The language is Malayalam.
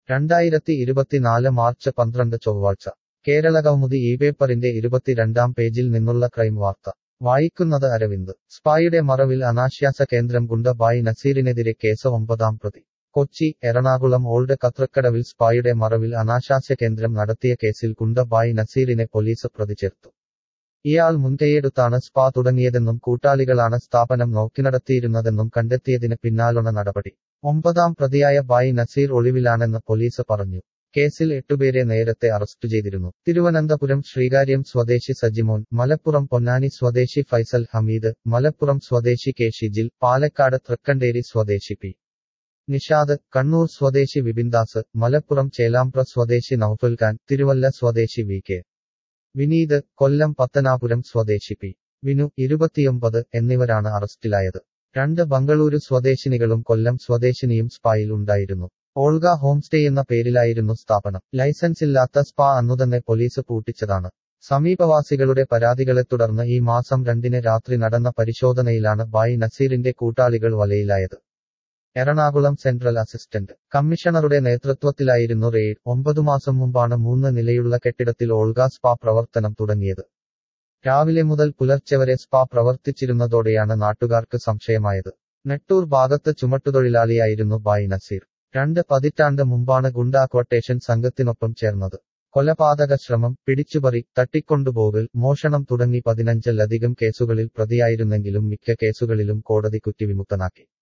രണ്ടായിരത്തി ഇരുപത്തിനാല് മാർച്ച് പന്ത്രണ്ട് ചൊവ്വാഴ്ച കേരളകൗമുദി ഈ പേപ്പറിന്റെ ഇരുപത്തിരണ്ടാം പേജിൽ നിന്നുള്ള ക്രൈം വാർത്ത വായിക്കുന്നത് അരവിന്ദ് സ്പായുടെ മറവിൽ അനാശ്വാസ കേന്ദ്രം ഗുണ്ടബായി നസീറിനെതിരെ കേസ് ഒമ്പതാം പ്രതി കൊച്ചി എറണാകുളം ഓൾഡ് കത്രക്കടവിൽ സ്പായുടെ മറവിൽ അനാശാസ്യ കേന്ദ്രം നടത്തിയ കേസിൽ ഗുണ്ടബായി നസീറിനെ പോലീസ് പ്രതി ചേർത്തു ഇയാൾ മുൻകൈയെടുത്താണ് സ്പാ തുടങ്ങിയതെന്നും കൂട്ടാളികളാണ് സ്ഥാപനം നോക്കിനടത്തിയിരുന്നതെന്നും കണ്ടെത്തിയതിന് പിന്നാലുള്ള നടപടി ഒമ്പതാം പ്രതിയായ ബായി നസീർ ഒളിവിലാണെന്ന് പോലീസ് പറഞ്ഞു കേസിൽ എട്ടുപേരെ നേരത്തെ അറസ്റ്റ് ചെയ്തിരുന്നു തിരുവനന്തപുരം ശ്രീകാര്യം സ്വദേശി സജിമോൻ മലപ്പുറം പൊന്നാനി സ്വദേശി ഫൈസൽ ഹമീദ് മലപ്പുറം സ്വദേശി കെ ഷിജിൽ പാലക്കാട് തൃക്കണ്ടേരി സ്വദേശി പി നിഷാദ് കണ്ണൂർ സ്വദേശി വിപിൻദാസ് മലപ്പുറം ചേലാമ്പ്ര സ്വദേശി നൌഫൽ ഖാൻ തിരുവല്ല സ്വദേശി വി കെ വിനീത് കൊല്ലം പത്തനാപുരം സ്വദേശി പി വിനു ഇരുപത്തിയൊമ്പത് എന്നിവരാണ് അറസ്റ്റിലായത് രണ്ട് ബംഗളൂരു സ്വദേശിനികളും കൊല്ലം സ്വദേശിനിയും സ്പായിൽ ഉണ്ടായിരുന്നു ഓൾഗ ഹോംസ്റ്റേ എന്ന പേരിലായിരുന്നു സ്ഥാപനം ലൈസൻസില്ലാത്ത സ്പാ അന്നുതന്നെ പോലീസ് പൂട്ടിച്ചതാണ് സമീപവാസികളുടെ പരാതികളെ തുടർന്ന് ഈ മാസം രണ്ടിന് രാത്രി നടന്ന പരിശോധനയിലാണ് ബായ് നസീറിന്റെ കൂട്ടാളികൾ വലയിലായത് എറണാകുളം സെൻട്രൽ അസിസ്റ്റന്റ് കമ്മീഷണറുടെ നേതൃത്വത്തിലായിരുന്നു റെയ്ഡ് ഒമ്പതു മാസം മുമ്പാണ് മൂന്ന് നിലയുള്ള കെട്ടിടത്തിൽ ഓൾഗ സ്പാ പ്രവർത്തനം തുടങ്ങിയത് രാവിലെ മുതൽ പുലർച്ചെ വരെ സ്പാ പ്രവർത്തിച്ചിരുന്നതോടെയാണ് നാട്ടുകാർക്ക് സംശയമായത് നെട്ടൂർ ഭാഗത്ത് ചുമട്ടുതൊഴിലാളിയായിരുന്നു ബായ് നസീർ രണ്ട് പതിറ്റാണ്ട് മുമ്പാണ് ഗുണ്ടാ ക്വട്ടേഷൻ സംഘത്തിനൊപ്പം ചേർന്നത് കൊലപാതക ശ്രമം പിടിച്ചുപറി തട്ടിക്കൊണ്ടുപോകൽ മോഷണം തുടങ്ങി പതിനഞ്ചിലധികം കേസുകളിൽ പ്രതിയായിരുന്നെങ്കിലും മിക്ക കേസുകളിലും കോടതി കുറ്റിവിമുക്തനാക്കി